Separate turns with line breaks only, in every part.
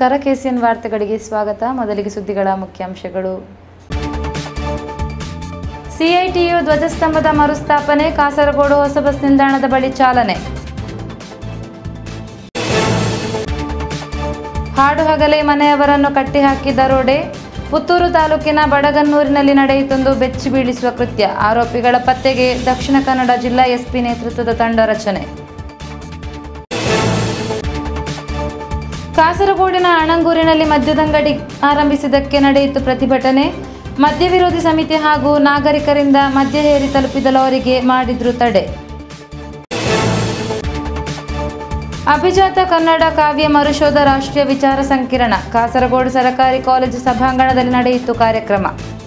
ನಮಸ್ಕಾರ ಕೆಸಿಎನ್ ವಾರ್ತೆಗಳಿಗೆ ಸ್ವಾಗತ ಮೊದಲಿಗೆ ಸುದ್ದಿಗಳ ಮುಖ್ಯಾಂಶಗಳು ಸಿಐಟಿಯು ಧ್ವಜಸ್ತಂಭದ ಮರುಸ್ಥಾಪನೆ ಕಾಸರಗೋಡು ಹೊಸ ಬಸ್ ನಿಲ್ದಾಣದ ಬಳಿ ಚಾಲನೆ ಹಾಡು ಹಗಲೇ ಮನೆಯವರನ್ನು ಕಟ್ಟಿಹಾಕಿ ದರೋಡೆ ಪುತ್ತೂರು ತಾಲೂಕಿನ ಬಡಗನ್ನೂರಿನಲ್ಲಿ ನಡೆಯಿತೊಂದು ಬೆಚ್ಚಿ ಬೀಳಿಸುವ ಕೃತ್ಯ ಆರೋಪಿಗಳ ಪತ್ತೆಗೆ ದಕ್ಷಿಣ ಕನ್ನಡ ಜಿಲ್ಲಾ ಎಸ್ಪಿ ನೇತೃತ್ವದ ತಂಡ ರಚನೆ ಕಾಸರಗೋಡಿನ ಅಣಂಗೂರಿನಲ್ಲಿ ಮದ್ಯದಂಗಡಿ ಆರಂಭಿಸಿದ್ದಕ್ಕೆ ನಡೆಯಿತು ಪ್ರತಿಭಟನೆ ಮದ್ಯ ವಿರೋಧಿ ಸಮಿತಿ ಹಾಗೂ ನಾಗರಿಕರಿಂದ ಮದ್ಯ ಹೇರಿ ತಲುಪಿದ ಲಾರಿಗೆ ಮಾಡಿದ್ರು ತಡೆ ಅಭಿಜಾತ ಕನ್ನಡ ಕಾವ್ಯ ಮರುಶೋಧ ರಾಷ್ಟ್ರೀಯ ವಿಚಾರ ಸಂಕಿರಣ ಕಾಸರಗೋಡು ಸರಕಾರಿ ಕಾಲೇಜು ಸಭಾಂಗಣದಲ್ಲಿ ನಡೆಯಿತು ಕಾರ್ಯಕ್ರಮ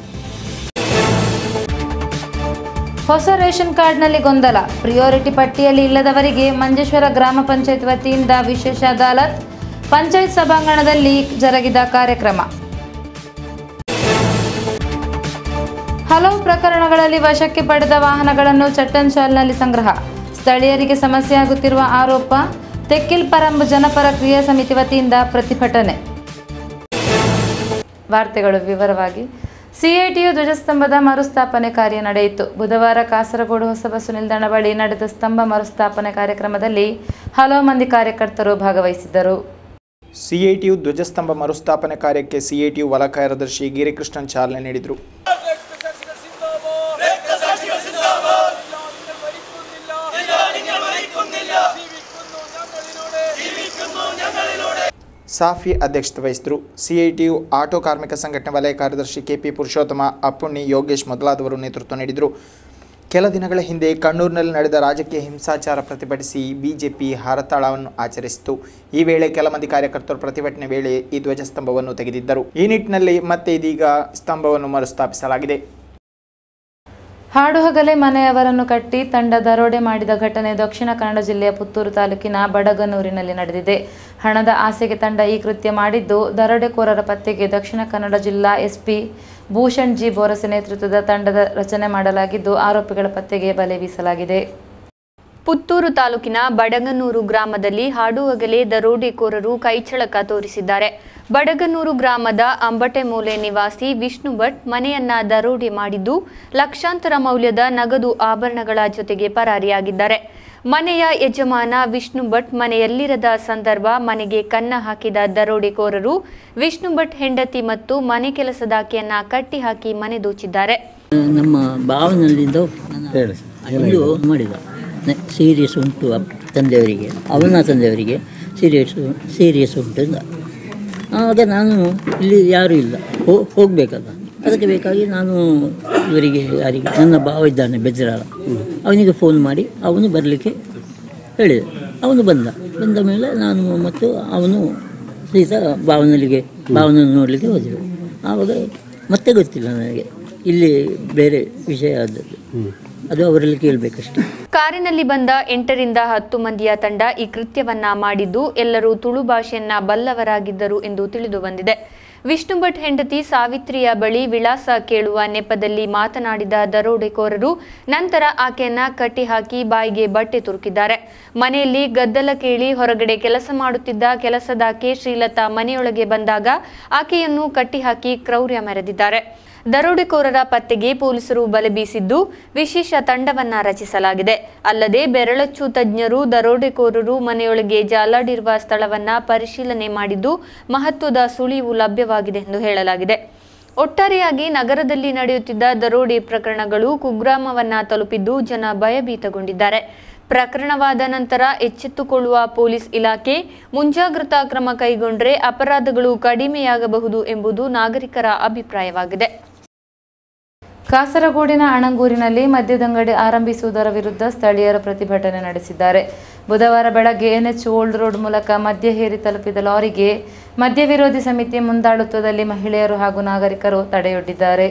ಹೊಸ ರೇಷನ್ ಕಾರ್ಡ್ನಲ್ಲಿ ಗೊಂದಲ ಪ್ರಿಯೋರಿಟಿ ಪಟ್ಟಿಯಲ್ಲಿ ಇಲ್ಲದವರಿಗೆ ಮಂಜೇಶ್ವರ ಗ್ರಾಮ ಪಂಚಾಯತ್ ವತಿಯಿಂದ ವಿಶೇಷ ಅದಾಲತ್ ಪಂಚಾಯತ್ ಸಭಾಂಗಣದಲ್ಲಿ ಜರುಗಿದ ಕಾರ್ಯಕ್ರಮ ಹಲವು ಪ್ರಕರಣಗಳಲ್ಲಿ ವಶಕ್ಕೆ ಪಡೆದ ವಾಹನಗಳನ್ನು ಚಟ್ಟಂಚಾಲ್ನಲ್ಲಿ ಸಂಗ್ರಹ ಸ್ಥಳೀಯರಿಗೆ ಸಮಸ್ಯೆ ಆಗುತ್ತಿರುವ ಆರೋಪ ತೆಕ್ಕಿಲ್ ಪರಂಬ್ ಜನಪರ ಕ್ರಿಯಾ ಸಮಿತಿ ವತಿಯಿಂದ ಪ್ರತಿಭಟನೆ ವಾರ್ತೆಗಳು ವಿವರವಾಗಿ ಸಿಐಟಿಯು ಧ್ವಜಸ್ತಂಭದ ಮರುಸ್ಥಾಪನೆ ಕಾರ್ಯ ನಡೆಯಿತು ಬುಧವಾರ ಕಾಸರಗೋಡು ಹೊಸ ಬಸ್ಸು ನಿಲ್ದಾಣ ಬಳಿ ನಡೆದ ಸ್ತಂಭ ಮರುಸ್ಥಾಪನೆ ಕಾರ್ಯಕ್ರಮದಲ್ಲಿ ಹಲವು ಮಂದಿ ಕಾರ್ಯಕರ್ತರು ಭಾಗವಹಿಸಿದ್ದರು
ಸಿಐಟಿಯು ಧ್ವಜಸ್ತಂಭ ಮರುಸ್ಥಾಪನೆ ಕಾರ್ಯಕ್ಕೆ ಸಿಐಟಿಯು ವಲ ಕಾರ್ಯದರ್ಶಿ ಗಿರಿಕೃಷ್ಣನ್ ಚಾಲನೆ ನೀಡಿದರು ಸಾಫಿ ಅಧ್ಯಕ್ಷತೆ ವಹಿಸಿದರು ಸಿಐಟಿಯು ಆಟೋ ಕಾರ್ಮಿಕ ಸಂಘಟನೆ ವಲಯ ಕಾರ್ಯದರ್ಶಿ ಕೆಪಿ ಪುರುಷೋತ್ತಮ ಅಪ್ಪುಣ್ಣಿ ಯೋಗೇಶ್ ಮೊದಲಾದವರು ನೇತೃತ್ವ ನೀಡಿದರು ಕೆಲ ದಿನಗಳ ಹಿಂದೆ ಕಣ್ಣೂರಿನಲ್ಲಿ ನಡೆದ ರಾಜಕೀಯ ಹಿಂಸಾಚಾರ ಪ್ರತಿಭಟಿಸಿ ಬಿಜೆಪಿ ಹರತಾಳವನ್ನು ಆಚರಿಸಿತು ಈ ವೇಳೆ ಕೆಲ ಮಂದಿ ಕಾರ್ಯಕರ್ತರು ಪ್ರತಿಭಟನೆ ವೇಳೆ ಈ ಧ್ವಜಸ್ತಂಭವನ್ನು ತೆಗೆದಿದ್ದರು ಈ ನಿಟ್ಟಿನಲ್ಲಿ ಮತ್ತೆ ಇದೀಗ ಸ್ತಂಭವನ್ನು ಮರುಸ್ಥಾಪಿಸಲಾಗಿದೆ
ಹಾಡು ಹಗಲೇ ಮನೆಯವರನ್ನು ಕಟ್ಟಿ ತಂಡ ದರೋಡೆ ಮಾಡಿದ ಘಟನೆ ದಕ್ಷಿಣ ಕನ್ನಡ ಜಿಲ್ಲೆಯ ಪುತ್ತೂರು ತಾಲೂಕಿನ ಬಡಗನೂರಿನಲ್ಲಿ ನಡೆದಿದೆ ಹಣದ ಆಸೆಗೆ ತಂಡ ಈ ಕೃತ್ಯ ಮಾಡಿದ್ದು ದರೋಡೆಕೋರರ ಪತ್ತೆಗೆ ದಕ್ಷಿಣ ಕನ್ನಡ ಜಿಲ್ಲಾ ಎಸ್ಪಿ ಭೂಷಣ್ ಜಿ ಬೋರಸೆ ನೇತೃತ್ವದ ತಂಡದ ರಚನೆ ಮಾಡಲಾಗಿದ್ದು ಆರೋಪಿಗಳ ಪತ್ತೆಗೆ ಬಲೆ ಬೀಸಲಾಗಿದೆ
ಪುತ್ತೂರು ತಾಲೂಕಿನ ಬಡಗನೂರು ಗ್ರಾಮದಲ್ಲಿ ಹಾಡುವಾಗಲೇ ದರೋಡೆಕೋರರು ಕೈಚಳಕ ತೋರಿಸಿದ್ದಾರೆ ಬಡಗನೂರು ಗ್ರಾಮದ ಅಂಬಟೆಮೂಲೆ ನಿವಾಸಿ ವಿಷ್ಣು ಭಟ್ ಮನೆಯನ್ನ ದರೋಡೆ ಮಾಡಿದ್ದು ಲಕ್ಷಾಂತರ ಮೌಲ್ಯದ ನಗದು ಆಭರಣಗಳ ಜೊತೆಗೆ ಪರಾರಿಯಾಗಿದ್ದಾರೆ ಮನೆಯ ಯಜಮಾನ ವಿಷ್ಣು ಭಟ್ ಮನೆಯಲ್ಲಿರದ ಸಂದರ್ಭ ಮನೆಗೆ ಕನ್ನ ಹಾಕಿದ ದರೋಡೆಕೋರರು ವಿಷ್ಣು ಭಟ್ ಹೆಂಡತಿ ಮತ್ತು ಮನೆ ಕೆಲಸದಾಕೆಯನ್ನ ಕಟ್ಟಿ ಹಾಕಿ ಮನೆ ದೋಚಿದ್ದಾರೆ
ನಮ್ಮ ಭಾವನಲ್ಲಿಂದ ಒಂದು ಮಾಡಿದ ಸೀರಿಯಸ್ ಉಂಟು ಅಪ್ ತಂದೆಯವರಿಗೆ ಅವನ ತಂದೆಯವರಿಗೆ ಸೀರಿಯಸ್ ಸೀರಿಯಸ್ ಉಂಟು ಅಂದ ಆಗ ನಾನು ಇಲ್ಲಿ ಯಾರೂ ಇಲ್ಲ ಹೋ ಹೋಗಬೇಕಲ್ಲ ಅದಕ್ಕೆ ಬೇಕಾಗಿ ನಾನು ಇವರಿಗೆ ಯಾರಿಗೆ ನನ್ನ ಭಾವ ಇದ್ದಾನೆ ಬೆಜ್ರಾಳ ಅವನಿಗೆ ಫೋನ್ ಮಾಡಿ ಅವನು ಬರಲಿಕ್ಕೆ ಹೇಳಿದೆ ಅವನು ಬಂದ ಬಂದ ಮೇಲೆ ನಾನು ಮತ್ತು ಅವನು ಸೀದಾ ಭಾವನಲ್ಲಿಗೆ ಭಾವನ ನೋಡಲಿಕ್ಕೆ ಹೋದೆವು ಆವಾಗ ಮತ್ತೆ ಗೊತ್ತಿಲ್ಲ ನನಗೆ ಇಲ್ಲಿ ಬೇರೆ ವಿಷಯ ಆದದ್ದು ಅದು ಅವರಲ್ಲಿ ಕೇಳಬೇಕಷ್ಟೆ
ಕಾರಿನಲ್ಲಿ ಬಂದ ಎಂಟರಿಂದ ಹತ್ತು ಮಂದಿಯ ತಂಡ ಈ ಕೃತ್ಯವನ್ನ ಮಾಡಿದ್ದು ಎಲ್ಲರೂ ತುಳು ಭಾಷೆಯನ್ನ ಬಲ್ಲವರಾಗಿದ್ದರು ಎಂದು ತಿಳಿದು ಬಂದಿದೆ ವಿಷ್ಣು ಭಟ್ ಹೆಂಡತಿ ಸಾವಿತ್ರಿಯ ಬಳಿ ವಿಳಾಸ ಕೇಳುವ ನೆಪದಲ್ಲಿ ಮಾತನಾಡಿದ ದರೋಡೆಕೋರರು ನಂತರ ಆಕೆಯನ್ನ ಕಟ್ಟಿಹಾಕಿ ಬಾಯಿಗೆ ಬಟ್ಟೆ ತುರುಕಿದ್ದಾರೆ ಮನೆಯಲ್ಲಿ ಗದ್ದಲ ಕೇಳಿ ಹೊರಗಡೆ ಕೆಲಸ ಮಾಡುತ್ತಿದ್ದ ಕೆಲಸದಾಕೆ ಶ್ರೀಲತಾ ಮನೆಯೊಳಗೆ ಬಂದಾಗ ಆಕೆಯನ್ನು ಕಟ್ಟಿಹಾಕಿ ಕ್ರೌರ್ಯ ಮೆರೆದಿದ್ದಾರೆ ದರೋಡೆಕೋರರ ಪತ್ತೆಗೆ ಪೊಲೀಸರು ಬಲೆ ಬೀಸಿದ್ದು ವಿಶೇಷ ತಂಡವನ್ನ ರಚಿಸಲಾಗಿದೆ ಅಲ್ಲದೆ ಬೆರಳಚ್ಚು ತಜ್ಞರು ದರೋಡೆಕೋರರು ಮನೆಯೊಳಗೆ ಜಾಲಾಡಿರುವ ಸ್ಥಳವನ್ನ ಪರಿಶೀಲನೆ ಮಾಡಿದ್ದು ಮಹತ್ವದ ಸುಳಿವು ಲಭ್ಯವಾಗಿದೆ ಎಂದು ಹೇಳಲಾಗಿದೆ ಒಟ್ಟಾರೆಯಾಗಿ ನಗರದಲ್ಲಿ ನಡೆಯುತ್ತಿದ್ದ ದರೋಡೆ ಪ್ರಕರಣಗಳು ಕುಗ್ರಾಮವನ್ನ ತಲುಪಿದ್ದು ಜನ ಭಯಭೀತಗೊಂಡಿದ್ದಾರೆ ಪ್ರಕರಣವಾದ ನಂತರ ಎಚ್ಚೆತ್ತುಕೊಳ್ಳುವ ಪೊಲೀಸ್ ಇಲಾಖೆ ಮುಂಜಾಗ್ರತಾ ಕ್ರಮ ಕೈಗೊಂಡ್ರೆ ಅಪರಾಧಗಳು ಕಡಿಮೆಯಾಗಬಹುದು ಎಂಬುದು ನಾಗರಿಕರ ಅಭಿಪ್ರಾಯವಾಗಿದೆ
ಕಾಸರಗೋಡಿನ ಅಣಂಗೂರಿನಲ್ಲಿ ಮದ್ಯದಂಗಡಿ ಆರಂಭಿಸುವುದರ ವಿರುದ್ಧ ಸ್ಥಳೀಯರು ಪ್ರತಿಭಟನೆ ನಡೆಸಿದ್ದಾರೆ ಬುಧವಾರ ಬೆಳಗ್ಗೆ ಎನ್ಎಚ್ ಓಲ್ಡ್ ರೋಡ್ ಮೂಲಕ ಮದ್ಯ ಹೇರಿ ತಲುಪಿದ ಲಾರಿಗೆ ಮದ್ಯ ವಿರೋಧಿ ಸಮಿತಿ ಮುಂದಾಳುತ್ವದಲ್ಲಿ ಮಹಿಳೆಯರು ಹಾಗೂ ನಾಗರಿಕರು ತಡೆಯೊಡ್ಡಿದ್ದಾರೆ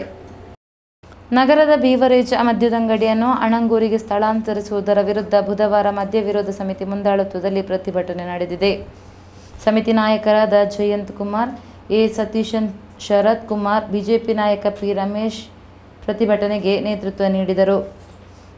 ನಗರದ ಬೀವರೇಜ್ ಮದ್ಯದಂಗಡಿಯನ್ನು ಅಣಂಗೂರಿಗೆ ಸ್ಥಳಾಂತರಿಸುವುದರ ವಿರುದ್ಧ ಬುಧವಾರ ಮದ್ಯ ವಿರೋಧ ಸಮಿತಿ ಮುಂದಾಳುತ್ವದಲ್ಲಿ ಪ್ರತಿಭಟನೆ ನಡೆದಿದೆ ಸಮಿತಿ ನಾಯಕರಾದ ಜಯಂತ್ ಕುಮಾರ್ ಎ ಸತೀಶನ್ ಶರತ್ ಕುಮಾರ್ ಬಿಜೆಪಿ ನಾಯಕ ಪಿ ರಮೇಶ್ ಪ್ರತಿಭಟನೆಗೆ ನೇತೃತ್ವ ನೀಡಿದರು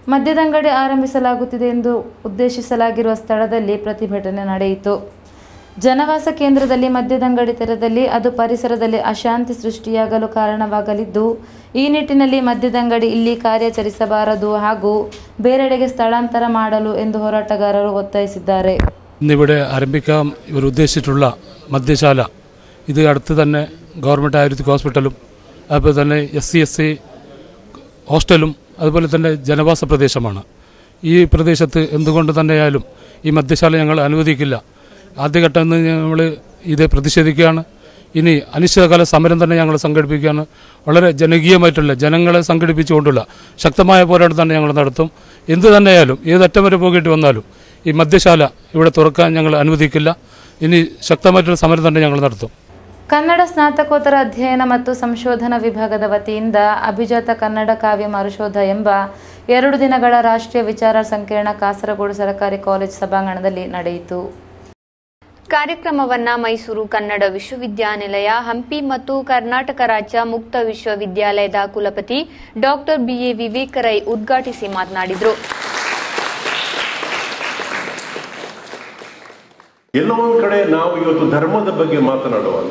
ಮದ್ಯದಂಗಡಿ ಆರಂಭಿಸಲಾಗುತ್ತಿದೆ ಎಂದು ಉದ್ದೇಶಿಸಲಾಗಿರುವ ಸ್ಥಳದಲ್ಲಿ ಪ್ರತಿಭಟನೆ ನಡೆಯಿತು ಜನವಾಸ ಕೇಂದ್ರದಲ್ಲಿ ಮದ್ಯದಂಗಡಿ ತೆರೆದಲ್ಲಿ ಅದು ಪರಿಸರದಲ್ಲಿ ಅಶಾಂತಿ ಸೃಷ್ಟಿಯಾಗಲು ಕಾರಣವಾಗಲಿದ್ದು ಈ ನಿಟ್ಟಿನಲ್ಲಿ ಮದ್ಯದಂಗಡಿ ಇಲ್ಲಿ ಕಾರ್ಯಾಚರಿಸಬಾರದು ಹಾಗೂ ಬೇರೆಡೆಗೆ സ്ഥಳാന്തര ಮಾಡಲು ಎಂದು ಹೋರಾಟಗಾರರು ಒತ್ತಾಯಿಸಿದ್ದಾರೆ
ഇന്നിവിടെ ആരംഭിക്കാൻ ഇവർ ഉദ്ദേശിച്ചിട്ടുള്ള മദ്യശാല ഇത് അടുത്ത് തന്നെ ഗവൺമെൻറ് ആയുർവേദിക് ഹോസ്പിറ്റലും അതുപോലെ തന്നെ എസ് സി എസ് സി ഹോസ്റ്റലും അതുപോലെ തന്നെ ജനവാസ പ്രദേശമാണ് ഈ പ്രദേശത്ത് എന്തുകൊണ്ട് തന്നെയായാലും ഈ മദ്യശാല ഞങ്ങൾ അനുവദിക്കില്ല ആദ്യഘട്ടം നമ്മൾ ഇത് പ്രതിഷേധിക്കുകയാണ് ഇനി അനിശ്ചിതകാല സമരം തന്നെ ഞങ്ങൾ സംഘടിപ്പിക്കുകയാണ് വളരെ ജനകീയമായിട്ടുള്ള ജനങ്ങളെ സംഘടിപ്പിച്ചുകൊണ്ടുള്ള ശക്തമായ പോരാട്ടം തന്നെ ഞങ്ങൾ നടത്തും എന്ത് തന്നെയായാലും ഏതറ്റം വരെ പോകേണ്ടി വന്നാലും ഈ മദ്യശാല ഇവിടെ തുറക്കാൻ ഞങ്ങൾ അനുവദിക്കില്ല ഇനി ശക്തമായിട്ടുള്ള സമരം തന്നെ ഞങ്ങൾ നടത്തും
ಕನ್ನಡ ಸ್ನಾತಕೋತ್ತರ ಅಧ್ಯಯನ ಮತ್ತು ಸಂಶೋಧನಾ ವಿಭಾಗದ ವತಿಯಿಂದ ಅಭಿಜಾತ ಕನ್ನಡ ಕಾವ್ಯ ಮರುಶೋಧ ಎಂಬ ಎರಡು ದಿನಗಳ ರಾಷ್ಟ್ರೀಯ ವಿಚಾರ ಸಂಕಿರಣ ಕಾಸರಗೋಡು ಸರ್ಕಾರಿ ಕಾಲೇಜು ಸಭಾಂಗಣದಲ್ಲಿ ನಡೆಯಿತು
ಕಾರ್ಯಕ್ರಮವನ್ನ ಮೈಸೂರು ಕನ್ನಡ ವಿಶ್ವವಿದ್ಯಾನಿಲಯ ಹಂಪಿ ಮತ್ತು ಕರ್ನಾಟಕ ರಾಜ್ಯ ಮುಕ್ತ ವಿಶ್ವವಿದ್ಯಾಲಯದ ಕುಲಪತಿ ಡಾಕ್ಟರ್ ಬಿಎ ವಿವೇಕ ರೈ ಉದ್ಘಾಟಿಸಿ ಮಾತನಾಡಿದರು
ಎಲ್ಲೋ ಒಂದು ಕಡೆ ನಾವು ಇವತ್ತು ಧರ್ಮದ ಬಗ್ಗೆ ಮಾತನಾಡುವಾಗ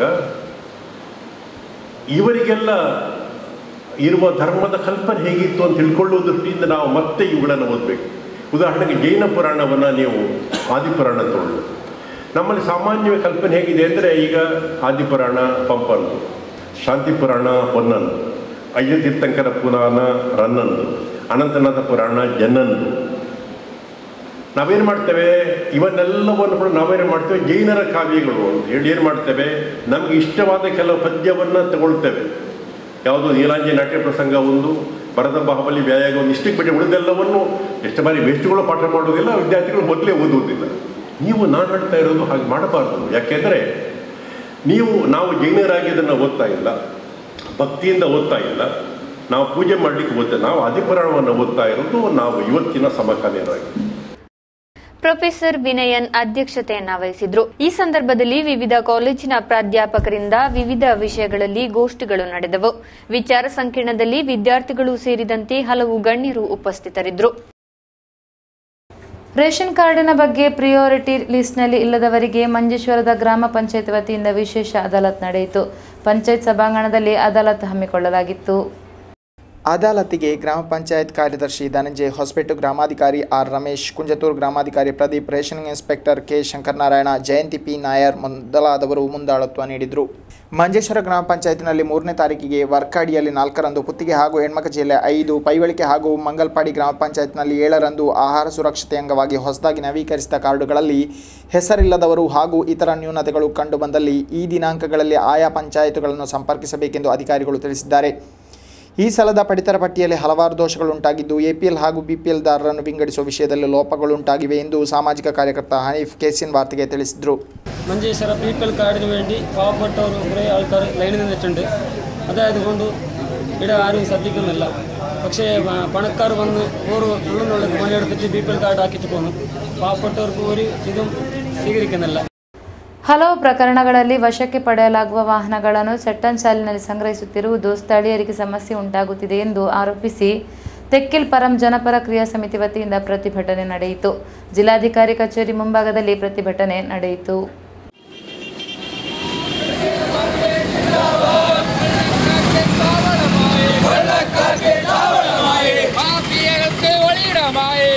ಇವರಿಗೆಲ್ಲ ಇರುವ ಧರ್ಮದ ಕಲ್ಪನೆ ಹೇಗಿತ್ತು ಅಂತ ತಿಳ್ಕೊಳ್ಳುವ ದೃಷ್ಟಿಯಿಂದ ನಾವು ಮತ್ತೆ ಇವುಗಳನ್ನು ಓದಬೇಕು ಉದಾಹರಣೆಗೆ ಜೈನ ಪುರಾಣವನ್ನು ನೀವು ಆದಿಪುರಾಣ ತಗೊಳ್ಳಿ ನಮ್ಮಲ್ಲಿ ಸಾಮಾನ್ಯ ಕಲ್ಪನೆ ಹೇಗಿದೆ ಅಂದರೆ ಈಗ ಆದಿಪುರಾಣ ಪಂಪಂದು ಶಾಂತಿ ಪುರಾಣ ಹೊನ್ನಂದು ಅಯ್ಯ ತೀರ್ಥಂಕರ ಪುರಾಣ ರನ್ನಂದು ಅನಂತನಾಥ ಪುರಾಣ ಜನ್ನಂದು ನಾವೇನು ಮಾಡ್ತೇವೆ ಇವನ್ನೆಲ್ಲವನ್ನು ಕೂಡ ನಾವೇನು ಮಾಡ್ತೇವೆ ಜೈನರ ಕಾವ್ಯಗಳು ಅಂತ ಹೇಳಿ ಏನು ಮಾಡ್ತೇವೆ ನಮಗೆ ಇಷ್ಟವಾದ ಕೆಲವು ಪದ್ಯವನ್ನು ತಗೊಳ್ತೇವೆ ಯಾವುದು ನೀಲಾಂಜಿ ನಾಟ್ಯ ಪ್ರಸಂಗ ಒಂದು ಭರತ ಬಾಹುಬಲಿ ವ್ಯಾಯಾಗ ಒಂದು ಇಷ್ಟಕ್ಕೆ ಬಿಟ್ಟು ಉಳಿದೆಲ್ಲವನ್ನು ಎಷ್ಟು ಬಾರಿ ವೇಸ್ಟ್ಗಳು ಪಾಠ ಮಾಡುವುದಿಲ್ಲ ವಿದ್ಯಾರ್ಥಿಗಳು ಮೊದಲೇ ಓದುವುದಿಲ್ಲ ನೀವು ನಾನು ಹೇಳ್ತಾ ಇರೋದು ಹಾಗೆ ಮಾಡಬಾರ್ದು ಯಾಕೆಂದರೆ ನೀವು ನಾವು ಜೈನರಾಗಿ ಇದನ್ನು ಓದ್ತಾ ಇಲ್ಲ ಭಕ್ತಿಯಿಂದ ಓದ್ತಾ ಇಲ್ಲ ನಾವು ಪೂಜೆ ಮಾಡಲಿಕ್ಕೆ ಓದ್ತೇವೆ ನಾವು ಅಧಿಪುರಾಣವನ್ನು ಓದ್ತಾ ಇರೋದು ನಾವು ಇವತ್ತಿನ ಸಮಕಾಲೀನರಾಗಿ
ಪ್ರೊಫೆಸರ್ ವಿನಯನ್ ಅಧ್ಯಕ್ಷತೆಯನ್ನ ವಹಿಸಿದ್ರು ಈ ಸಂದರ್ಭದಲ್ಲಿ ವಿವಿಧ ಕಾಲೇಜಿನ ಪ್ರಾಧ್ಯಾಪಕರಿಂದ ವಿವಿಧ ವಿಷಯಗಳಲ್ಲಿ ಗೋಷ್ಠಿಗಳು ನಡೆದವು ವಿಚಾರ ಸಂಕಿರಣದಲ್ಲಿ ವಿದ್ಯಾರ್ಥಿಗಳು ಸೇರಿದಂತೆ ಹಲವು ಗಣ್ಯರು ಉಪಸ್ಥಿತರಿದ್ದರು
ರೇಷನ್ ಕಾರ್ಡಿನ ಬಗ್ಗೆ ಪ್ರಿಯಾರಿಟಿ ಲಿಸ್ಟ್ನಲ್ಲಿ ಇಲ್ಲದವರಿಗೆ ಮಂಜೇಶ್ವರದ ಗ್ರಾಮ ಪಂಚಾಯತ್ ವತಿಯಿಂದ ವಿಶೇಷ ಅದಾಲತ್ ನಡೆಯಿತು ಪಂಚಾಯತ್ ಸಭಾಂಗಣದಲ್ಲಿ ಅದಾಲತ್ ಹಮ್ಮಿಕೊಳ್ಳಲಾಗಿತ್ತು
ಅದಾಲತಿಗೆ ಗ್ರಾಮ ಪಂಚಾಯತ್ ಕಾರ್ಯದರ್ಶಿ ಧನಂಜಯ್ ಹೊಸಪೇಟು ಗ್ರಾಮಾಧಿಕಾರಿ ಆರ್ ರಮೇಶ್ ಕುಂಜತೂರು ಗ್ರಾಮಾಧಿಕಾರಿ Pradeep rationing inspector K Shankaranarayana Jayanthi P Nair ಮೊದಲಾದವರು ಮುಂದಾಳತ್ವ ನೀಡಿದರು ಮಂಜೇಶ್ವರ ಗ್ರಾಮ ಪಂಚಾಯತ್ನಲ್ಲಿ ಮೂರನೇ ತಾರೀಕಿಗೆ ವರ್ಕಾಡಿಯಲ್ಲಿ ನಾಲ್ಕರಂದು ಪುತ್ತಿಗೆ ಹಾಗೂ ಹೆಣ್ಮಕಜಿಯಲ್ಲಿ ಐದು ಪೈವಳಿಕೆ ಹಾಗೂ ಮಂಗಲ್ಪಾಡಿ ಗ್ರಾಮ ಪಂಚಾಯತ್ನಲ್ಲಿ ಏಳರಂದು ಆಹಾರ ಸುರಕ್ಷತೆ ಅಂಗವಾಗಿ ಹೊಸದಾಗಿ ನವೀಕರಿಸಿದ ಕಾರ್ಡುಗಳಲ್ಲಿ ಹೆಸರಿಲ್ಲದವರು ಹಾಗೂ ಇತರ ನ್ಯೂನತೆಗಳು ಕಂಡುಬಂದಲ್ಲಿ ಈ ದಿನಾಂಕಗಳಲ್ಲಿ ಆಯಾ ಪಂಚಾಯತ್ಗಳನ್ನು ಸಂಪರ್ಕಿಸಬೇಕೆಂದು ಅಧಿಕಾರಿಗಳು ತಿಳಿಸಿದ್ದಾರೆ ಈ ಸಲದ ಪಡಿತರ ಪಟ್ಟಿಯಲ್ಲಿ ಹಲವಾರು ದೋಷಗಳುಂಟಾಗಿದ್ದು ಎಪಿಎಲ್ ಹಾಗೂ ಬಿಪಿಎಲ್ ದಾರರನ್ನು ವಿಂಗಡಿಸುವ ವಿಷಯದಲ್ಲಿ ಲೋಪಗಳುಂಟಾಗಿವೆ ಎಂದು ಸಾಮಾಜಿಕ ಕಾರ್ಯಕರ್ತ ഹനീഫ് കേസിൻ വാർത്തയെ ತಿಳಿಸಿದರು
മഞ്ചേശ്വര പി പി എൽ കാർഡിന് വേണ്ടി പാവപ്പെട്ടവർ കുറേ ആൾക്കാർ ലൈനിൽ നിന്നിട്ടുണ്ട് അതായതുകൊണ്ട് ഇവിടെ ആരും ശ്രദ്ധിക്കുന്നില്ല പക്ഷേ പ- പണക്കാർ വന്ന് ഓരോ ഉള്ളിനുള്ളിൽ പണിയെടുത്തിട്ട് ബി പി എൽ കാർഡ് ആക്കിയിട്ട് പോകുന്നു പാവപ്പെട്ടവർക്ക് ഒരു ഇതും സ്വീകരിക്കുന്നില്ല
ಹಲವು ಪ್ರಕರಣಗಳಲ್ಲಿ ವಶಕ್ಕೆ ಪಡೆಯಲಾಗುವ ವಾಹನಗಳನ್ನು ಸೆಟ್ಟನ್ ಸಾಲಿನಲ್ಲಿ ಸಂಗ್ರಹಿಸುತ್ತಿರುವುದು ಸ್ಥಳೀಯರಿಗೆ ಸಮಸ್ಯೆ ಉಂಟಾಗುತ್ತಿದೆ ಎಂದು ಆರೋಪಿಸಿ ತೆಕ್ಕಿಲ್ ಪರಂ ಜನಪರ ಕ್ರಿಯಾ ಸಮಿತಿ ವತಿಯಿಂದ ಪ್ರತಿಭಟನೆ ನಡೆಯಿತು ಜಿಲ್ಲಾಧಿಕಾರಿ ಕಚೇರಿ ಮುಂಭಾಗದಲ್ಲಿ ಪ್ರತಿಭಟನೆ ನಡೆಯಿತು
മാഫിയകൾക്ക് ഒളിയിടമായി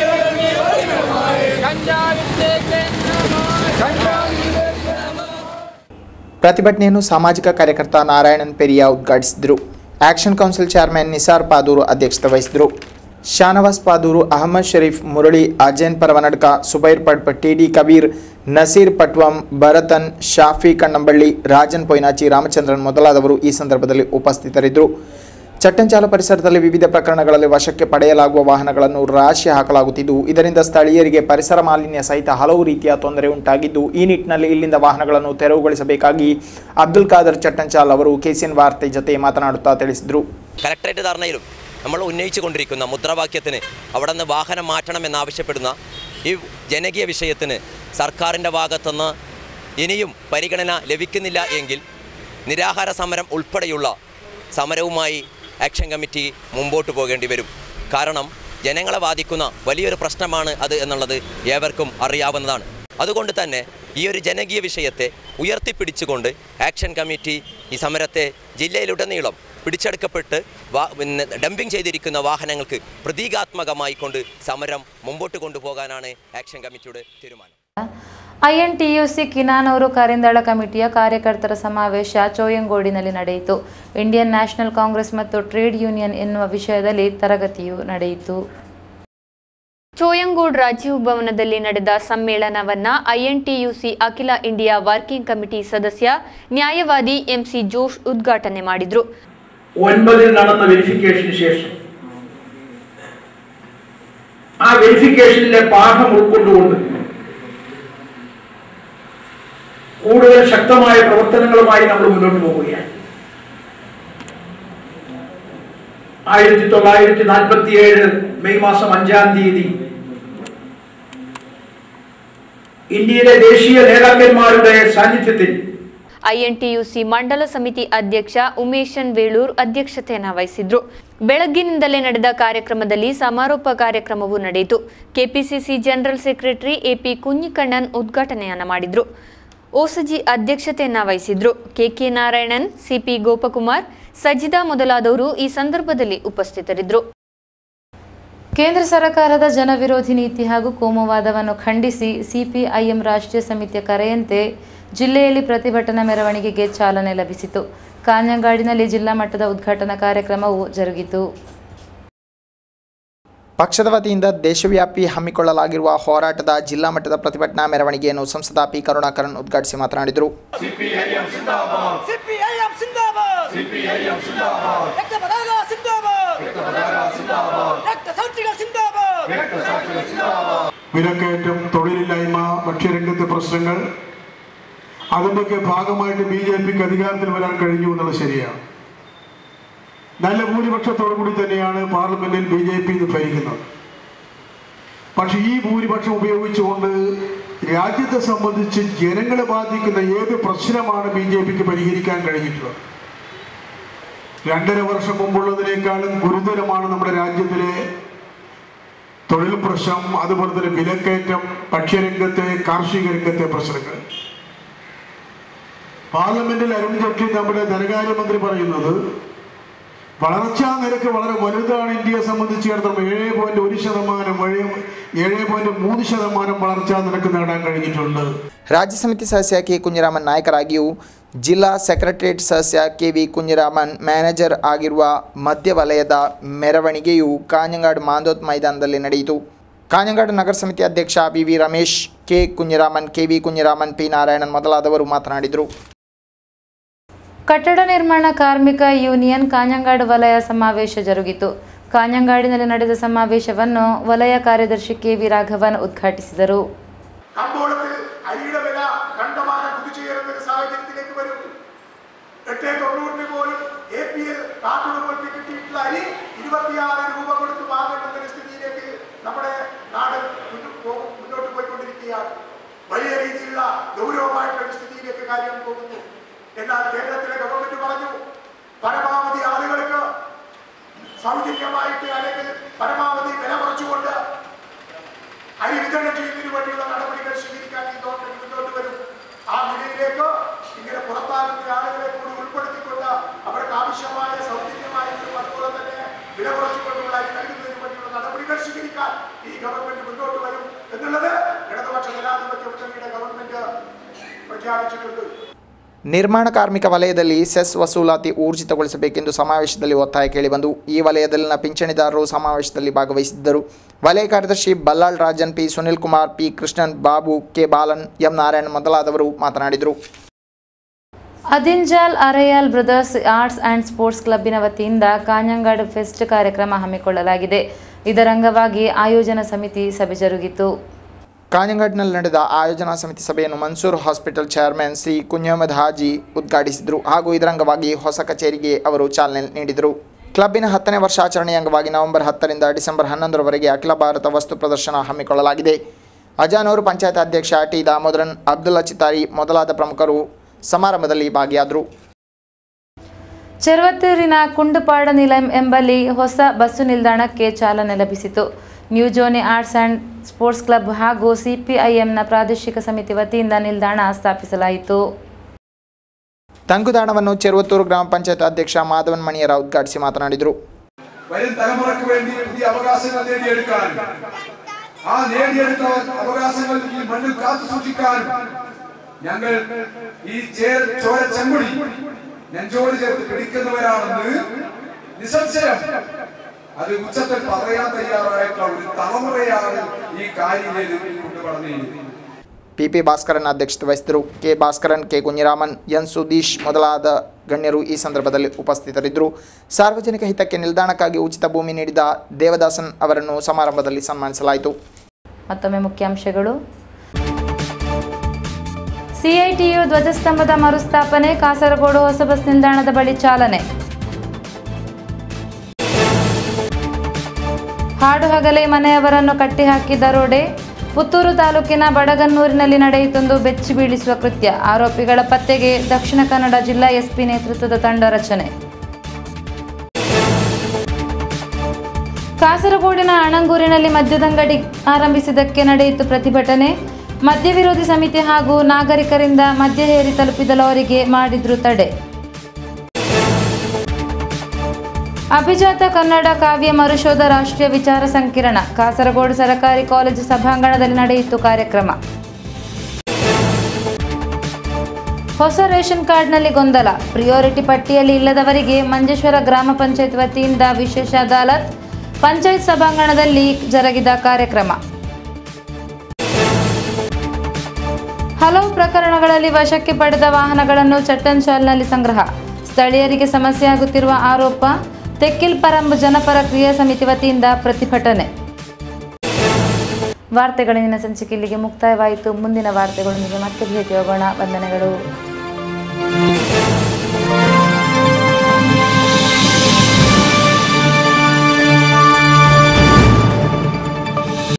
കഞ്ചാവിന്റെ കേന്ദ്രമായി കഞ്ചാവിന്റെ
ಪ್ರತಿಭಟನೆಯನ್ನು ಸಾಮಾಜಿಕ ಕಾರ್ಯಕರ್ತ ನಾರಾಯಣನ್ ಪೆರಿಯಾ ಉದ್ಘಾಟಿಸಿದರು action council chairman Nisar Padur ಅಧ್ಯಕ್ಷತೆ ವಹಿಸಿದರು ಶಾನವಾಸ್ ಪಾದೂರು ಅಹಮದ್ ಶರೀಫ್ ಮುರಳಿ ಅಜಯನ್ ಪರವನಡ್ಕ ಸುಬೈರ್ ಪಡ್ಪ ಟಿ ಡಿ ಕಬೀರ್ ನಸೀರ್ ಪಟ್ವಂ ಭರತನ್ ಶಾಫಿ ಕಣ್ಣಂಬಳ್ಳಿ ರಾಜನ್ ಪೊಯ್ನಾಚಿ ರಾಮಚಂದ್ರನ್ ಮೊದಲಾದವರು ಈ ಸಂದರ್ಭದಲ್ಲಿ ಉಪಸ್ಥಿತರಿದ್ದರು ಚಟ್ಟಂಚಾಲ ಪರಿಸರದಲ್ಲಿ ವಿವಿಧ ಪ್ರಕರಣಗಳಲ್ಲಿ ವಶಕ್ಕೆ ಪಡೆಯಲಾಗುವ ವಾಹನಗಳನ್ನು ರಾಶಿ ಹಾಕಲಾಗುತ್ತಿದ್ದು ಇದರಿಂದ ಸ್ಥಳೀಯರಿಗೆ ಪರಿಸರ ಮಾಲಿನ್ಯ ಸಹಿತ ಹಲವು ರೀತಿಯ ತೊಂದರೆ ಉಂಟಾಗಿದ್ದು ಈ ನಿಟ್ಟಿನಲ್ಲಿ ಇಲ್ಲಿಂದ ವಾಹನಗಳನ್ನು ತೆರವುಗೊಳಿಸಬೇಕಾಗಿ അബ്ദുൽ ഖാദർ ചട്ടഞ്ചാൽ ಅವರು ಕೆಸಿಎನ್ ವಾರ್ತೆ ಜೊತೆ ಮಾತನಾಡುತ್ತಾ ತಿಳಿಸಿದರು
കലക്ടറേറ്റ് ധർണയിലും നമ്മൾ ഉന്നയിച്ചു കൊണ്ടിരിക്കുന്ന മുദ്രാവാക്യത്തിന് അവിടെ നിന്ന് വാഹനം മാറ്റണമെന്നാവശ്യപ്പെടുന്ന ഈ ജനകീയ വിഷയത്തിന് സർക്കാരിൻ്റെ ഭാഗത്തുനിന്ന് ഇനിയും പരിഗണന ലഭിക്കുന്നില്ല എങ്കിൽ നിരാഹാര സമരം ഉൾപ്പെടെയുള്ള സമരവുമായി ആക്ഷൻ കമ്മിറ്റി മുമ്പോട്ട് പോകേണ്ടി വരും കാരണം ജനങ്ങളെ ബാധിക്കുന്ന വലിയൊരു പ്രശ്നമാണ് അത് എന്നുള്ളത് ഏവർക്കും അറിയാവുന്നതാണ് അതുകൊണ്ട് തന്നെ ഈ ഒരു ജനകീയ വിഷയത്തെ ഉയർത്തിപ്പിടിച്ചുകൊണ്ട് ആക്ഷൻ കമ്മിറ്റി ഈ സമരത്തെ ജില്ലയിലുടനീളം പിടിച്ചെടുക്കപ്പെട്ട് വാ പിന്നെ ഡംപിംഗ് ചെയ്തിരിക്കുന്ന വാഹനങ്ങൾക്ക് പ്രതീകാത്മകമായി കൊണ്ട് സമരം മുമ്പോട്ട് കൊണ്ടുപോകാനാണ് ആക്ഷൻ കമ്മിറ്റിയുടെ തീരുമാനം
ಐಎನ್ಟಿಯುಸಿ ಕಿನಾನೂರು ಕರಿಂದಳ ಕಮಿಟಿಯ ಕಾರ್ಯಕರ್ತರ ಸಮಾವೇಶ ಚೋಯಂಗೋಡಿನಲ್ಲಿ ನಡೆಯಿತು ಇಂಡಿಯನ್ ನ್ಯಾಷನಲ್ ಕಾಂಗ್ರೆಸ್ ಮತ್ತು ಟ್ರೇಡ್ ಯೂನಿಯನ್ ಎನ್ನುವ ವಿಷಯದಲ್ಲಿ ತರಗತಿಯು ನಡೆಯಿತು
ಚೋಯಂಗೋಡ್ ರಾಜೀವ್ ಭವನದಲ್ಲಿ ನಡೆದ ಸಮ್ಮೇಳನವನ್ನ ಐಎನ್ಟಿಯುಸಿ ಅಖಿಲ ಇಂಡಿಯಾ ವರ್ಕಿಂಗ್ ಕಮಿಟಿ ಸದಸ್ಯ ನ್ಯಾಯವಾದಿ ಎಂಸಿ ಜೋಶ್ ಉದ್ಘಾಟನೆ ಮಾಡಿದ್ರು
ഒൻപതിൽ നടന്ന വെരിഫിക്കേഷന് ശേഷം ആ വെരിഫിക്കേഷനിലെ പാഠം ഉൾക്കൊണ്ടുകൊണ്ട് കൂടുതൽ ശക്തമായ പ്രവർത്തനങ്ങളുമായി നമ്മൾ മുന്നോട്ട് പോവുകയാണ് ആയിരത്തി തൊള്ളായിരത്തി നാൽപ്പത്തി ഏഴ് മെയ് മാസം അഞ്ചാം തീയതി ഇന്ത്യയിലെ ദേശീയ നേതാക്കന്മാരുടെ സാന്നിധ്യത്തിൽ
ಐಎನ್ಟಿಯುಸಿ ಮಂಡಲ ಸಮಿತಿ ಅಧ್ಯಕ್ಷ ಉಮೇಶನ್ ವೇಳೂರ್ ಅಧ್ಯಕ್ಷತೆಯನ್ನು ವಹಿಸಿದ್ರು ಬೆಳಗ್ಗಿನಿಂದಲೇ ನಡೆದ ಕಾರ್ಯಕ್ರಮದಲ್ಲಿ ಸಮಾರೋಪ ಕಾರ್ಯಕ್ರಮವು ನಡೆಯಿತು KPCC general secretary AP Kunhikannan ಉದ್ಘಾಟನೆಯನ್ನ ಮಾಡಿದ್ರು ಓಸಜಿ ಅಧ್ಯಕ್ಷತೆಯನ್ನ ವಹಿಸಿದ್ರು ಕೆಕೆ ನಾರಾಯಣನ್ ಸಿಪಿ ಗೋಪಕುಮಾರ್ ಸಜಿದಾ ಮೊದಲಾದವರು ಈ ಸಂದರ್ಭದಲ್ಲಿ ಉಪಸ್ಥಿತರಿದ್ದರು
ಕೇಂದ್ರ ಸರ್ಕಾರದ ಜನವಿರೋಧಿ ನೀತಿ ಹಾಗೂ ಕೋಮುವಾದವನ್ನು ಖಂಡಿಸಿ ಸಿಪಿಐಎಂ ರಾಷ್ಟ್ರೀಯ ಸಮಿತಿಯ ಕರೆಯಂತೆ ಜಿಲ್ಲೆಯಲ್ಲಿ ಪ್ರತಿಭಟನಾ ಮೆರವಣಿಗೆಗೆ ಚಾಲನೆ ಲಭಿಸಿತು ಕಾഞ്ഞങ്ങാಡಿನಲ್ಲಿ ಜಿಲ್ಲಾ ಮಟ್ಟದ ಉದ್ಘಾಟನಾ ಕಾರ್ಯಕ್ರಮವು ಜರುಗಿತು
ಪಕ್ಷದ ವತಿಯಿಂದ ದೇಶವ್ಯಾಪಿ ಹಮ್ಮಿಕೊಳ್ಳಲಾಗಿರುವ ಹೋರಾಟದ ಜಿಲ್ಲಾ ಮಟ್ಟದ ಪ್ರತಿಭಟನಾ ಮೆರವಣಿಗೆಯನ್ನು ಸಂಸದ ಪಿ ಕರುಣಾಕರನ್ ಉದ್ಘಾಟಿಸಿ ಮಾತನಾಡಿದರು
ಸಿಪಿಐಎಂ ಸಿಂದಾಬಾದ್ ಸಿಪಿಐಎಂ ಸಿಂದಾಬಾದ್ ರಕ್ತ ಪತಾಕ ಸಿಂದಾಬಾದ್ ರಕ್ತ ಪತಾಕ ಸಿಂದಾಬಾದ್ ರಕ್ತ ಸಾಕ್ಷಿಗಳ ಸಿಂದಾಬಾದ್ ರಕ್ತ ಸಾಕ್ಷಿಗಳ ಸಿಂದಾಬಾದ್
വിലക്കയറ്റം തൊഴിലില്ലായ്മ ഭക്ഷ്യരംഗത്തെ പ്രശ്നങ്ങൾ അതിൻ്റെയൊക്കെ ഭാഗമായിട്ട് ബി ജെ പിക്ക് അധികാരത്തിൽ വരാൻ കഴിഞ്ഞു എന്നുള്ളത് ശരിയാണ് നല്ല ഭൂരിപക്ഷത്തോടു കൂടി തന്നെയാണ് പാർലമെന്റിൽ ബി ജെ പി ഇത് ഭരിക്കുന്നത് പക്ഷെ ഈ ഭൂരിപക്ഷം ഉപയോഗിച്ചുകൊണ്ട് രാജ്യത്തെ സംബന്ധിച്ച് ജനങ്ങളെ ബാധിക്കുന്ന ഏത് പ്രശ്നമാണ് ബി ജെ പിക്ക് പരിഹരിക്കാൻ കഴിഞ്ഞിട്ടുള്ളത് രണ്ടര വർഷം മുമ്പുള്ളതിനേക്കാളും ഗുരുതരമാണ് നമ്മുടെ രാജ്യത്തിലെ തൊഴിൽ പ്രശ്നം അതുപോലെ തന്നെ വിലക്കയറ്റം ഭക്ഷ്യരംഗത്തെ കാർഷിക രംഗത്തെ പ്രശ്നങ്ങൾ പാർലമെന്റിൽ അരുൺ ജെയ്റ്റ്ലി നമ്മുടെ ധനകാര്യമന്ത്രി പറയുന്നത് വളർച്ചാ നിരക്ക് വളരെ വലുതാണ് ഇന്ത്യയെ സംബന്ധിച്ചിടത്തോളം ഏഴ് പോയിന്റ് ഒരു ശതമാനം ഏഴ് പോയിന്റ് മൂന്ന് ശതമാനം വളർച്ചാ നിരക്ക് നേടാൻ കഴിഞ്ഞിട്ടുണ്ട്
ರಾಜ್ಯ ಸಮಿತಿ ಸದಸ್ಯ ಕೆ ಕುഞ്ഞിರಾಮನ್ ನಾಯಕರಾಗಿಯೂ ಜಿಲ್ಲಾ ಸೆಕ್ರೆಟರಿಯೇಟ್ ಸದಸ್ಯ ಕೆ ವಿ ಕುഞ്ഞിರಾಮನ್ ಮ್ಯಾನೇಜರ್ ಆಗಿರುವ ಮಧ್ಯ ವಲಯದ ಮೆರವಣಿಗೆಯು ಕಾഞ്ഞങ്ങാട് ಮಾಂದೋತ್ ಮೈದಾನದಲ್ಲಿ ನಡೆಯಿತು ಕಾഞ്ഞങ്ങാട് ನಗರ ಸಮಿತಿ ಅಧ್ಯಕ್ಷ B V Ramesh K Kunhiraman K V Kunhiraman P Narayanan ಮೊದಲಾದವರು ಮಾತನಾಡಿದರು
ಕಟ್ಟಡ ನಿರ್ಮಾಣ ಕಾರ್ಮಿಕ ಯೂನಿಯನ್ ಕಾഞ്ഞങ്ങാട് ವಲಯ ಸಮಾವೇಶ ಜರುಗಿತು ಕಾഞ്ഞങ്ങാಡಿನಲ್ಲಿ ನಡೆದ ಸಮಾವೇಶವನ್ನು ವಲಯ ಕಾರ್ಯದರ್ಶಿ ಕೆ ವಿ ರಾಘವನ್ ಉದ್ಘಾಟಿಸಿದರು
കമ്പോളത്തിൽ അരിയുടെ വില കണ്ടമാനം കുതിച്ചുയരുന്ന ഒരു സാഹചര്യത്തിലേക്ക് വരും എട്ട് തൊണ്ണൂറിന് പോലും എ പി എൽ കാർഡുകൾക്ക് കിട്ടിയിട്ടുള്ള അരി ഇരുപത്തിയാറ് രൂപ കൊടുത്ത് വാങ്ങേണ്ട ഒരു സ്ഥിതിയിലേക്ക് നമ്മുടെ നാട് മുന്നോ- പോ- മുന്നോട്ട് പോയിക്കൊണ്ടിരിക്കുകയാണ് വലിയ രീതിയിലുള്ള ഗൗരവമായിട്ടുള്ള ഒരു സ്ഥിതിയിലേക്ക് കാര്യം പോകുന്നു എന്നാൽ കേരളത്തിലെ ഗവൺമെന്റ് പറഞ്ഞു പരമാവധി ആളുകൾക്ക് സൗജന്യമായിട്ട് അല്ലെങ്കിൽ പരമാവധി വില കുറച്ചുകൊണ്ട് അരി വിതരണം ചെയ്യുന്നതിന് വേണ്ടിയുള്ള നടപടികൾ സ്വീകരിക്കാൻ ഈ ഗവൺമെന്റ് മുന്നോട്ട് വരും ആ നിലയിലേക്ക് ഇങ്ങനെ പുറത്താകുന്ന ആളുകളെ കൂടി ഉൾപ്പെടുത്തിക്കൊണ്ട് അവർക്ക് ആവശ്യമായ സൗജന്യമായിട്ടും അതുപോലെ തന്നെ വില കുറച്ചുകൊണ്ടുള്ള അരി നൽകുന്നതിന് വേണ്ടിയുള്ള നടപടികൾ സ്വീകരിക്കാൻ ഈ ഗവൺമെന്റ് മുന്നോട്ട് വരും എന്നുള്ളത് ഇടതുപക്ഷ ജനാധിപത്യ മുന്നണിയുടെ ഗവൺമെന്റ് പ്രഖ്യാപിച്ചിട്ടുണ്ട്
ನಿರ್ಮಾಣ ಕಾರ್ಮಿಕ ವಲಯದಲ್ಲಿ ಸೆಸ್ ವಸೂಲಾತಿ ಊರ್ಜಿತಗೊಳಿಸಬೇಕೆಂದು ಸಮಾವೇಶದಲ್ಲಿ ಒತ್ತಾಯ ಕೇಳಿಬಂದು ಈ ವಲಯದಲ್ಲಿನ ಪಿಂಚಣಿದಾರರು ಸಮಾವೇಶದಲ್ಲಿ ಭಾಗವಹಿಸಿದ್ದರು ವಲಯ ಕಾರ್ಯದರ್ಶಿ Ballal Rajan P Sunil Kumar P Krishnan Babu K Balan M Narayan ಮೊದಲಾದವರು ಮಾತನಾಡಿದರು
Adinjal Areyal brothers arts and sports ಕ್ಲಬ್ಬಿನ ವತಿಯಿಂದ ಕಾഞ്ഞങ്ങാട് ಫೆಸ್ಟ್ ಕಾರ್ಯಕ್ರಮ ಹಮ್ಮಿಕೊಳ್ಳಲಾಗಿದೆ ಇದರ ಅಂಗವಾಗಿ ಆಯೋಜನಾ ಸಮಿತಿ ಸಭೆ ಜರುಗಿತು
ಕಾഞ്ഞങ്ങാಡಿನಲ್ಲಿ ನಡೆದ ಆಯೋಜನಾ ಸಮಿತಿ ಸಭೆಯನ್ನು Mansoor hospital chairman C Kunhahamed Haji ಉದ್ಘಾಟಿಸಿದರು ಹಾಗೂ ಇದರ ಅಂಗವಾಗಿ ಹೊಸ ಕಚೇರಿಗೆ ಅವರು ಚಾಲನೆ ನೀಡಿದರು ಕ್ಲಬ್ಬಿನ ಹತ್ತನೇ ವರ್ಷಾಚರಣೆಯ ಅಂಗವಾಗಿ ನವೆಂಬರ್ ಹತ್ತರಿಂದ ಡಿಸೆಂಬರ್ ಹನ್ನೊಂದರವರೆಗೆ ಅಖಿಲ ಭಾರತ ವಸ್ತು ಪ್ರದರ್ಶನ ಹಮ್ಮಿಕೊಳ್ಳಲಾಗಿದೆ ಅಜಾನೂರು ಪಂಚಾಯತ್ ಅಧ್ಯಕ್ಷ ಟಿ ದಾಮೋದರನ್ ಅಬ್ದುಲ್ಲಾ ಚಿತಾರಿ ಮೊದಲಾದ ಪ್ರಮುಖರು ಸಮಾರಂಭದಲ್ಲಿ ಭಾಗಿಯಾದರು
ಚೆರ್ವತ್ತೂರಿನ ಕುಂಡುಪಾಡ ನಿಲಯಂ ಎಂಬಲ್ಲಿ ಹೊಸ ಬಸ್ಸು ನಿಲ್ದಾಣಕ್ಕೆ ಚಾಲನೆ ಲಭಿಸಿತು new Johnny arts and sports club ಹಾಗೂ ಸಿಪಿಐಎಂನ ಪ್ರಾದೇಶಿಕ ಸಮಿತಿ ವತಿಯಿಂದ ನಿಲ್ದಾಣ ಸ್ಥಾಪಿಸಲಾಯಿತು
ತಂಗುದಾಣವನ್ನು ചെറുവത്തൂർ ಗ್ರಾಮ ಪಂಚಾಯತ್ ಅಧ್ಯಕ್ಷ മാധവൻ മണിയറ ഉദ്ഘാടിಸಿ മാതനാടിದರು
വരും തലമുറയ്ക്ക് വേണ്ടി പുതിയ അവകാശങ്ങൾ നേടിയെടുക്കാനും ആ നേടിയെടുത്ത അവകാശങ്ങൾ ഈ മണ്ണിൽ കാത്തു സൂക്ഷിക്കാനും ഞങ്ങൾ ഈ ചേർ ചോര ചെങ്കുടി നെഞ്ചോട് ചേർത്ത് പിടിക്കുന്നവരാണെന്ന് നിസ്സംശയം അത് ഉച്ചത്തിൽ പറയാൻ തയ്യാറായിട്ടുള്ള ഒരു തലമുറയാണ് ഈ കാര്യങ്ങളിൽ കൊണ്ടുപറഞ്ഞിരിക്കുന്നത്
ಪಿ ಪಿ ಭಾಸ್ಕರನ್ ಅಧ್ಯಕ್ಷತೆ ವಹಿಸಿದರು K Bhaskaran K Kunhiraman N Sudheesh ಮೊದಲಾದ ಗಣ್ಯರು ಈ ಸಂದರ್ಭದಲ್ಲಿ ಉಪಸ್ಥಿತರಿದ್ದರು ಸಾರ್ವಜನಿಕ ಹಿತಕ್ಕೆ ನಿಲ್ದಾಣಕ್ಕಾಗಿ ಉಚಿತ ಭೂಮಿ ನೀಡಿದ ದೇವದಾಸನ್ ಅವರನ್ನು ಸಮಾರಂಭದಲ್ಲಿ ಸನ್ಮಾನಿಸಲಾಯಿತು
ಮತ್ತೊಮ್ಮೆ ಮುಖ್ಯಾಂಶಗಳು ಸಿಐಟಿಯು ಧ್ವಜಸ್ತಂಭದ ಮರುಸ್ಥಾಪನೆ ಕಾಸರಗೋಡು ಹೊಸ ಬಸ್ ನಿಲ್ದಾಣದ ಬಳಿ ಚಾಲನೆ ಹಾಡು ಹಗಲೇ ಮನೆಯವರನ್ನು ಕಟ್ಟಿಹಾಕಿ ದರೋಡೆ ಪುತ್ತೂರು ತಾಲೂಕಿನ ಬಡಗನ್ನೂರಿನಲ್ಲಿ ನಡೆಯಿತೊಂದು ಬೆಚ್ಚಿ ಬೀಳಿಸುವ ಕೃತ್ಯ ಆರೋಪಿಗಳ ಪತ್ತೆಗೆ ದಕ್ಷಿಣ ಕನ್ನಡ ಜಿಲ್ಲಾ ಎಸ್ಪಿ ನೇತೃತ್ವದ ತಂಡ ರಚನೆ ಕಾಸರಗೋಡಿನ ಅಣಂಗೂರಿನಲ್ಲಿ ಮದ್ಯದಂಗಡಿ ಆರಂಭಿಸಿದ್ದಕ್ಕೆ ನಡೆಯಿತು ಪ್ರತಿಭಟನೆ ಮದ್ಯ ವಿರೋಧಿ ಸಮಿತಿ ಹಾಗೂ ನಾಗರಿಕರಿಂದ ಮದ್ಯ ಹೇರಿ ತಲುಪಿದ ಲಾರಿಗೆ ಮಾಡಿದ್ರು ತಡೆ ಅಭಿಜಾತ ಕನ್ನಡ ಕಾವ್ಯ ಮರುಶೋಧ ರಾಷ್ಟ್ರೀಯ ವಿಚಾರ ಸಂಕಿರಣ ಕಾಸರಗೋಡು ಸರಕಾರಿ ಕಾಲೇಜು ಸಭಾಂಗಣದಲ್ಲಿ ನಡೆಯಿತು ಕಾರ್ಯಕ್ರಮ ಹೊಸ ರೇಷನ್ ಕಾರ್ಡ್ನಲ್ಲಿ ಗೊಂದಲ ಪ್ರಿಯಾರಿಟಿ ಪಟ್ಟಿಯಲ್ಲಿ ಇಲ್ಲದವರಿಗೆ ಮಂಜೇಶ್ವರ ಗ್ರಾಮ ಪಂಚಾಯತ್ ವತಿಯಿಂದ ವಿಶೇಷ ಅದಾಲತ್ ಪಂಚಾಯತ್ ಸಭಾಂಗಣದಲ್ಲಿ ಜರುಗಿದ ಕಾರ್ಯಕ್ರಮ ಹಲವು ಪ್ರಕರಣಗಳಲ್ಲಿ ವಶಕ್ಕೆ ಪಡೆದ ವಾಹನಗಳನ್ನು ಚಟ್ಟಂಚಾಲ್ನಲ್ಲಿ ಸಂಗ್ರಹ ಸ್ಥಳೀಯರಿಗೆ ಸಮಸ್ಯೆ ಆಗುತ್ತಿರುವ ಆರೋಪ ತೆಕ್ಕಿಲ್ ಪರಂಬ್ ಜನಪರ ಕ್ರಿಯಾ ಸಮಿತಿ ವತಿಯಿಂದ ಪ್ರತಿಭಟನೆ ವಾರ್ತೆಗಳಿನ ಸಂಚಿಕೆ ಇಲ್ಲಿಗೆ ಮುಕ್ತಾಯವಾಯಿತು ಮುಂದಿನ ವಾರ್ತೆಗಳೊಂದಿಗೆ ಮತ್ತೆ ಭೇಟಿಯಾಗೋಣ ವಂದನೆಗಳು